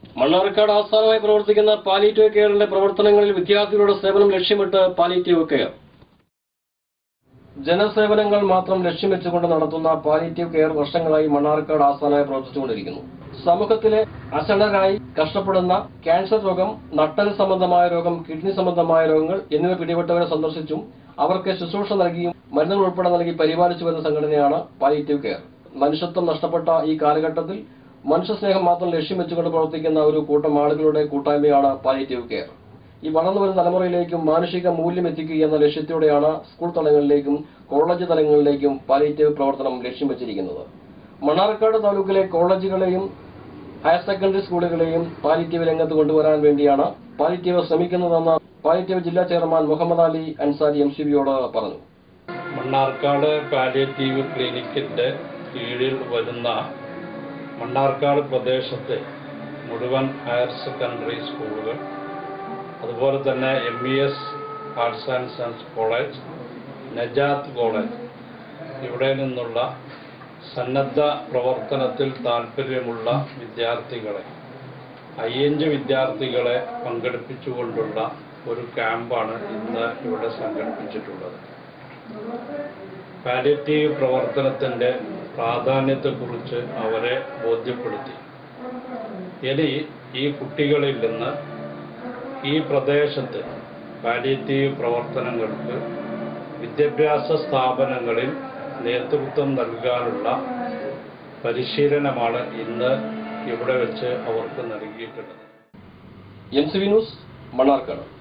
മണ്ണാർക്കാട് ആസ്ഥാനമായി പ്രവർത്തിക്കുന്ന പാലിറ്റീവ് കെയറിന്റെ പ്രവർത്തനങ്ങളിൽ വിദ്യാർത്ഥികളുടെ സേവനം ലക്ഷ്യമിട്ട് പാലിറ്റീവ് കെയർ ജനസേവനങ്ങൾ മാത്രം ലക്ഷ്യം വെച്ചുകൊണ്ട് നടത്തുന്ന പാലിറ്റീവ് കെയർ വർഷങ്ങളായി മണ്ണാർക്കാട് ആസ്ഥാനമായി പ്രവർത്തിച്ചുകൊണ്ടിരിക്കുന്നു സമൂഹത്തിലെ അശരണരായി കഷ്ടപ്പെടുന്ന ക്യാൻസർ രോഗം നട്ടൽ സംബന്ധമായ രോഗം കിഡ്നി സംബന്ധമായ രോഗങ്ങൾ എന്നിവ പിടിപെട്ടവരെ സന്ദർശിച്ചും അവർക്ക് ശുശ്രൂഷ നൽകിയും മരുന്നുകൾ ഉൾപ്പെടെ നൽകി പരിപാലിച്ചു വരുന്ന സംഘടനയാണ് പാലിറ്റീവ് കെയർ മനുഷ്യത്വം നഷ്ടപ്പെട്ട ഈ കാലഘട്ടത്തിൽ മനുഷ്യസ്നേഹം മാത്രം ലക്ഷ്യം വെച്ചുകൊണ്ട് പ്രവർത്തിക്കുന്ന ഒരു കൂട്ടം ആളുകളുടെ കൂട്ടായ്മയാണ് പാലിറ്റീവ് കെയർ ഈ വളർന്നു വരുന്ന തലമുറയിലേക്കും മാനുഷിക മൂല്യം എത്തിക്കുക എന്ന ലക്ഷ്യത്തോടെയാണ് സ്കൂൾ തലങ്ങളിലേക്കും കോളേജ് തലങ്ങളിലേക്കും പാലിറ്റീവ് പ്രവർത്തനം ലക്ഷ്യം വെച്ചിരിക്കുന്നത് മണ്ണാർക്കാട് താലൂക്കിലെ കോളേജുകളെയും ഹയർ സെക്കൻഡറി സ്കൂളുകളെയും പാലിറ്റീവ് രംഗത്ത് കൊണ്ടുവരാൻ വേണ്ടിയാണ് പാലിറ്റീവ് ശ്രമിക്കുന്നതെന്ന് പാലിറ്റീവ് ജില്ലാ chairman Muhammad Ali Ansari M C ബിയോട് പറഞ്ഞു മണ്ണാർക്കാട് പാലിയേറ്റീവ് ക്ലിനിക്കിൻ്റെ കീഴിൽ വരുന്ന മണ്ണാർക്കാട് പ്രദേശത്തെ മുഴുവൻ ഹയർ സെക്കൻഡറി സ്കൂളുകൾ അതുപോലെ തന്നെ M E S arts and science college Najath college ഇവിടെ നിന്നുള്ള സന്നദ്ധ പ്രവർത്തനത്തിൽ താല്പര്യമുള്ള വിദ്യാർത്ഥികളെ അയ്യഞ്ച് വിദ്യാർത്ഥികളെ പങ്കെടുപ്പിച്ചുകൊണ്ടുള്ള ഒരു ക്യാമ്പാണ് ഇന്ന് ഇവിടെ സംഘടിപ്പിച്ചിട്ടുള്ളത് പാലിയേറ്റീവ് പ്രവർത്തനത്തിൻ്റെ പ്രാധാന്യത്തെക്കുറിച്ച് അവരെ ബോധ്യപ്പെടുത്തി ഇനി ഈ കുട്ടികളിൽ നിന്ന് ഈ പ്രദേശത്ത് പാലിയേറ്റീവ് പ്രവർത്തനങ്ങൾക്ക് വിദ്യാഭ്യാസ സ്ഥാപനങ്ങളിൽ നേതൃത്വം നൽകാനുള്ള പരിശീലനമാണ് ഇന്ന് ഇവിടെ വെച്ച് അവർക്ക് നൽകിയിട്ടുള്ളത് M C V news Mannarkkad